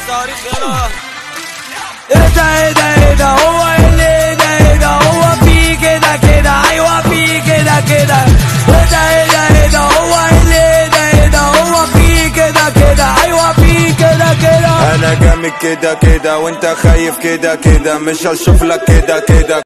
تاريخ يلا ايه ده ايه ده ايه ده هو اللي ايه ده ايه ده هو في كده كده ايوه في كده كده ايه ده ايه ده ايه ده هو اللي ايه ده ايه ده هو في كده كده ايوه في كده كده انا جامد كده كده وانت خايف كده كده مش هشوف لك كده كده